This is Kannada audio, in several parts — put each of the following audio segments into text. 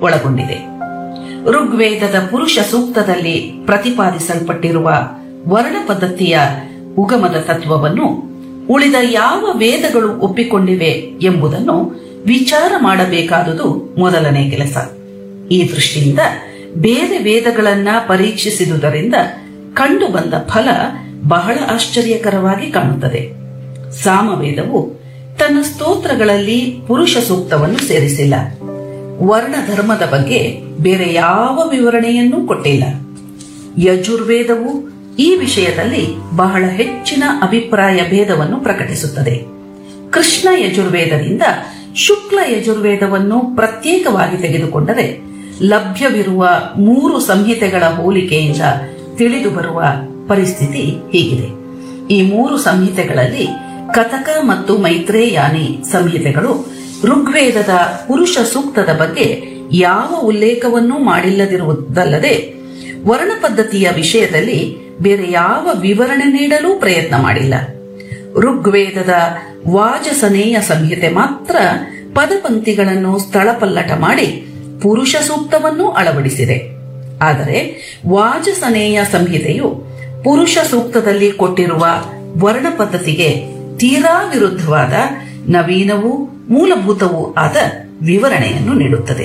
ಒಳಗೊಂಡಿದೆ ಋಗ್ವೇದದ ಪುರುಷ ಸೂಕ್ತದಲ್ಲಿ ಪ್ರತಿಪಾದಿಸಲ್ಪಟ್ಟಿರುವ ವರ್ಣ ಪದ್ಧತಿಯ ಉಗಮದ ತತ್ವವನ್ನು ಉಳಿದ ಯಾವ ವೇದಗಳು ಒಪ್ಪಿಕೊಂಡಿವೆ ಎಂಬುದನ್ನು ವಿಚಾರ ಮಾಡಬೇಕಾದುದು ಮೊದಲನೇ ಕೆಲಸ ಈ ದೃಷ್ಟಿಯಿಂದ ಬೇರೆ ವೇದಗಳನ್ನ ಪರೀಕ್ಷಿಸಿದುದರಿಂದ ಕಂಡುಬಂದ ಫಲ ಬಹಳ ಆಶ್ಚರ್ಯಕರವಾಗಿ ಕಾಣುತ್ತದೆ ಸಾಮವೇದವು ತನ್ನ ಸ್ತೋತ್ರಗಳಲ್ಲಿ ಪುರುಷ ಸೂಕ್ತವನ್ನು ಸೇರಿಸಿಲ್ಲ ವರ್ಣ ಧರ್ಮದ ಬಗ್ಗೆ ಬೇರೆ ಯಾವ ವಿವರಣೆಯನ್ನೂ ಕೊಟ್ಟಿಲ್ಲ ಯಜುರ್ವೇದವು ಈ ವಿಷಯದಲ್ಲಿ ಬಹಳ ಹೆಚ್ಚಿನ ಅಭಿಪ್ರಾಯ ಭೇದವನ್ನು ಪ್ರಕಟಿಸುತ್ತದೆ ಕೃಷ್ಣ ಯಜುರ್ವೇದದಿಂದ ಶುಕ್ಲ ಯಜುರ್ವೇದವನ್ನು ಪ್ರತ್ಯೇಕವಾಗಿ ತೆಗೆದುಕೊಂಡರೆ ಲಭ್ಯವಿರುವ ಮೂರು ಸಂಹಿತೆಗಳ ಹೋಲಿಕೆಯಿಂದ ತಿಳಿದು ಬರುವ ಪರಿಸ್ಥಿತಿ ಹೀಗಿದೆ ಈ ಮೂರು ಸಂಹಿತೆಗಳಲ್ಲಿ ಕಥಕ ಮತ್ತು ಮೈತ್ರೇಯಾನಿ ಸಂಹಿತೆಗಳು ಋಗ್ವೇದದ ಪುರುಷ ಸೂಕ್ತದ ಬಗ್ಗೆ ಯಾವ ಉಲ್ಲೇಖವನ್ನೂ ಮಾಡಿಲ್ಲದಿರುವುದಲ್ಲದೆ ವರ್ಣ ಪದ್ಧತಿಯ ವಿಷಯದಲ್ಲಿ ಬೇರೆ ಯಾವ ವಿವರಣೆ ನೀಡಲೂ ಪ್ರಯತ್ನ ಮಾಡಿಲ್ಲ ಋಗ್ವೇದದ ವಾಜಸನೇಯ ಸಂಹಿತೆ ಮಾತ್ರ ಪದಪಂಕ್ತಿಗಳನ್ನು ಸ್ಥಳಪಲ್ಲಟ ಮಾಡಿ ಪುರುಷ ಸೂಕ್ತವನ್ನು ಅಳವಡಿಸಿದೆ ಆದರೆ ವಾಜಸನೇಯ ಸಂಹಿತೆಯು ಪುರುಷ ಸೂಕ್ತದಲ್ಲಿ ಕೊಟ್ಟಿರುವ ವರ್ಣ ಪದ್ಧತಿಗೆ ತೀರಾ ವಿರುದ್ಧವಾದ ನವೀನವೂ ಮೂಲಭೂತವೂ ಆದ ವಿವರಣೆಯನ್ನು ನೀಡುತ್ತದೆ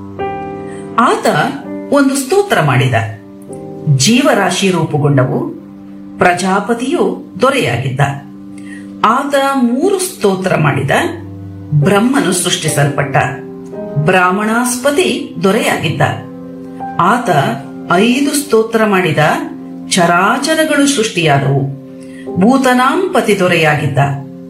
ಆತ ಒಂದು ಸ್ತೋತ್ರ ಮಾಡಿದ ಜೀವರಾಶಿ ರೂಪುಗೊಂಡವು ಪ್ರಜಾಪತಿಯು ದೊರೆಯಾಗಿದ್ದ ಆತ ಮೂರು ಸ್ತೋತ್ರ ಮಾಡಿದ ಬ್ರಹ್ಮನು ಸೃಷ್ಟಿಸಲ್ಪಟ್ಟ ಬ್ರಾಹ್ಮಣಾಸ್ಪತಿ ದೊರೆಯಾಗಿದ್ದ ಆತ ಐದು ಸ್ತೋತ್ರ ಮಾಡಿದ ಚರಾಚರಗಳು ಸೃಷ್ಟಿಯಾದವು ಭೂತನಾಂಪತಿ ದೊರೆಯಾಗಿದ್ದ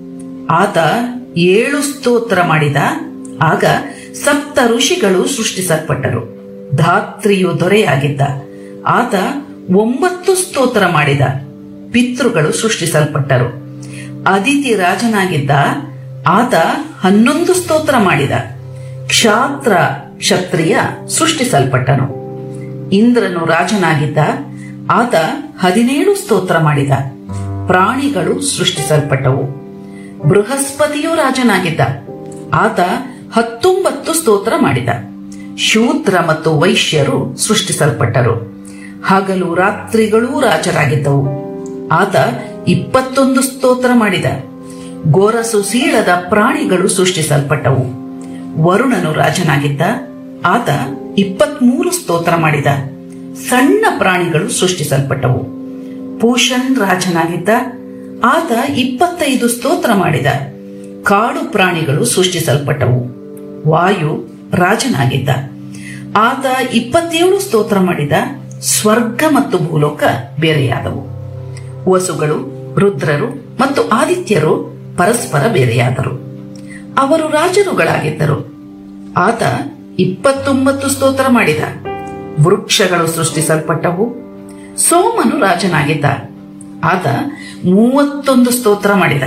ಆತ ಏಳು ಸ್ತೋತ್ರ ಮಾಡಿದ ಆಗ ಸಪ್ತ ಋಷಿಗಳು ಸೃಷ್ಟಿಸಲ್ಪಟ್ಟರು ಧಾತ್ರಿಯು ದೊರೆಯಾಗಿದ್ದ ಆತ ಒಂಬತ್ತು ಸ್ತೋತ್ರ ಮಾಡಿದ ಪಿತೃಗಳು ಸೃಷ್ಟಿಸಲ್ಪಟ್ಟರು ಅದಿತಿ ರಾಜನಾಗಿದ್ದ ಆತ ಹನ್ನೊಂದು ಸ್ತೋತ್ರ ಮಾಡಿದ ಕ್ಷಾತ್ರ ಕ್ಷತ್ರಿಯ ಸೃಷ್ಟಿಸಲ್ಪಟ್ಟನು ಇಂದ್ರನು ರಾಜನಾಗಿದ್ದ ಆತ ಹದಿನೇಳು ಸ್ತೋತ್ರ ಮಾಡಿದ ಪ್ರಾಣಿಗಳು ಸೃಷ್ಟಿಸಲ್ಪಟ್ಟವು ಬೃಹಸ್ಪತಿಯು ರಾಜನಾಗಿದ್ದ ಆತ ಹತ್ತೊಂಬತ್ತು ಸ್ತೋತ್ರ ಮಾಡಿದ ಶೂದ್ರ ಮತ್ತು ವೈಶ್ಯರು ಸೃಷ್ಟಿಸಲ್ಪಟ್ಟರು ಹಗಲು ರಾತ್ರಿಗಳೂ ರಾಜರಾಗಿದ್ದವು ಆತ ಇಪ್ಪತ್ತೊಂದು ಸ್ತೋತ್ರ ಮಾಡಿದ ಗೊರಸು ಸೀಳದ ಪ್ರಾಣಿಗಳು ಸೃಷ್ಟಿಸಲ್ಪಟ್ಟವು ವರುಣನು ರಾಜನಾಗಿದ್ದ ಆತ ಇಪ್ಪತ್ಮೂರು ಸ್ತೋತ್ರ ಮಾಡಿದ ಸಣ್ಣ ಪ್ರಾಣಿಗಳು ಸೃಷ್ಟಿಸಲ್ಪಟ್ಟವು ಪೂಷನ್ ರಾಜನಾಗಿದ್ದ ಆತ ಇಪ್ಪತ್ತೈದು ಸ್ತೋತ್ರ ಮಾಡಿದ ಕಾಡು ಪ್ರಾಣಿಗಳು ಸೃಷ್ಟಿಸಲ್ಪಟ್ಟವು ವಾಯು ರಾಜನಾಗಿದ್ದ ಆತ ಇಪ್ಪತ್ತೇಳು ಸ್ತೋತ್ರ ಮಾಡಿದ ಸ್ವರ್ಗ ಮತ್ತು ಭೂಲೋಕ ಬೇರೆಯಾದವು ವಸುಗಳು ರುದ್ರರು ಮತ್ತು ಆದಿತ್ಯರು ಪರಸ್ಪರ ಬೇರೆಯಾದರು ಅವರು ರಾಜರುಗಳಾಗಿದ್ದರು ಆತ ಇಪ್ಪತ್ತೊಂಬತ್ತು ಸ್ತೋತ್ರ ಮಾಡಿದ ವೃಕ್ಷಗಳು ಸೃಷ್ಟಿಸಲ್ಪಟ್ಟವು ಸೋಮನು ರಾಜನಾಗಿದ್ದ ಆತ ಮೂವತ್ತೊಂದು ಸ್ತೋತ್ರ ಮಾಡಿದ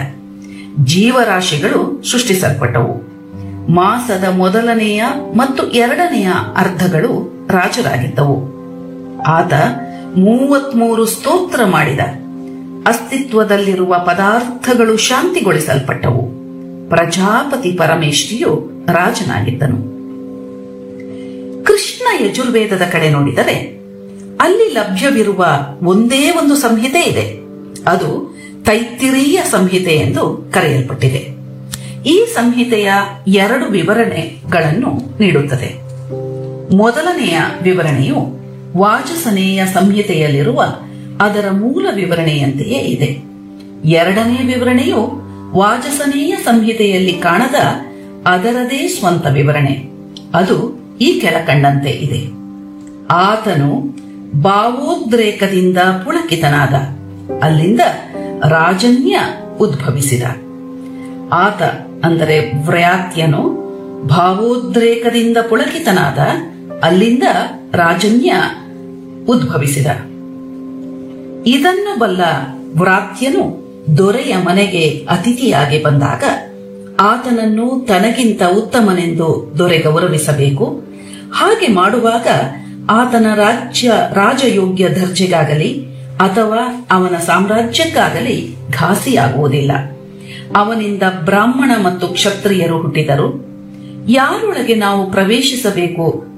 ಜೀವರಾಶಿಗಳು ಸೃಷ್ಟಿಸಲ್ಪಟ್ಟವು ಮಾಸದ ಮೊದಲನೆಯ ಮತ್ತು ಎರಡನೆಯ ಅರ್ಧಗಳು ರಾಜರಾಗಿದ್ದವು ಆತ ಮೂವತ್ಮೂರು ಸ್ತೋತ್ರ ಮಾಡಿದ ಅಸ್ತಿತ್ವದಲ್ಲಿರುವ ಪದಾರ್ಥಗಳು ಶಾಂತಿಗೊಳಿಸಲ್ಪಟ್ಟವು ಪ್ರಜಾಪತಿ ಪರಮೇಶ್ವರಿಯು ರಾಜನಾಗಿದ್ದನು ಕೃಷ್ಣ ಯಜುರ್ವೇದದ ಕಡೆ ನೋಡಿದರೆ ಅಲ್ಲಿ ಲಭ್ಯವಿರುವ ಒಂದೇ ಒಂದು ಸಂಹಿತೆ ಇದೆ ಅದು ತೈತ್ತಿರೀಯ ಸಂಹಿತೆ ಎಂದು ಕರೆಯಲ್ಪಟ್ಟಿದೆ ಈ ಸಂಹಿತೆಯ ಎರಡು ವಿವರಣೆಗಳನ್ನು ನೀಡುತ್ತದೆ ಮೊದಲನೆಯ ವಿವರಣೆಯು ವಾಚಸನೇಯ ಸಂಹಿತೆಯಲ್ಲಿರುವ ಅದರ ಮೂಲ ವಿವರಣೆಯಂತೆಯೇ ಇದೆ ಎರಡನೇ ವಿವರಣೆಯು ವಾಚಸನೇಯ ಸಂಹಿತೆಯಲ್ಲಿ ಕಾಣದ ಅದರದೇ ಸ್ವಂತ ವಿವರಣೆ ಅದು ಈ ಕೆಳಕಂಡಂತೆ ಇದೆ ಆತನು ಭಾವೋದ್ರೇಕದಿಂದ ಪುಳಕಿತನಾದ ಅಲ್ಲಿಂದ ರಾಜನ್ಯ ಉದ್ಭವಿಸಿದ ಆತ ಅಂದರೆ ವ್ರ್ಯಾತ್ಯನು ಭಾವೋದ್ರೇಕದಿಂದ ಪುಳಕಿತನಾದ ಅಲ್ಲಿಂದ ರಾಜನ್ಯ ಉದ್ಭವಿಸಿದ ಇದನ್ನು ಬಲ್ಲ ವ್ರಾತ್ಯನು ದೊರೆಯ ಮನೆಗೆ ಅತಿಥಿಯಾಗಿ ಬಂದಾಗ ಆತನನ್ನು ತನಗಿಂತ ಉತ್ತಮನೆಂದು ದೊರೆ ಗೌರವಿಸಬೇಕು ಹಾಗೆ ಮಾಡುವಾಗ ಆತನ ರಾಜ್ಯ ರಾಜಯೋಗ್ಯ ದರ್ಜೆಗಾಗಲಿ ಅಥವಾ ಅವನ ಸಾಮ್ರಾಜ್ಯಕ್ಕಾಗಲಿ ಘಾಸಿಯಾಗುವುದಿಲ್ಲ ಅವನಿಂದ ಬ್ರಾಹ್ಮಣ ಮತ್ತು ಕ್ಷತ್ರಿಯರು ಹುಟ್ಟಿದರು ಯಾರೊಳಗೆ ನಾವು ಪ್ರವೇಶಿಸಬೇಕು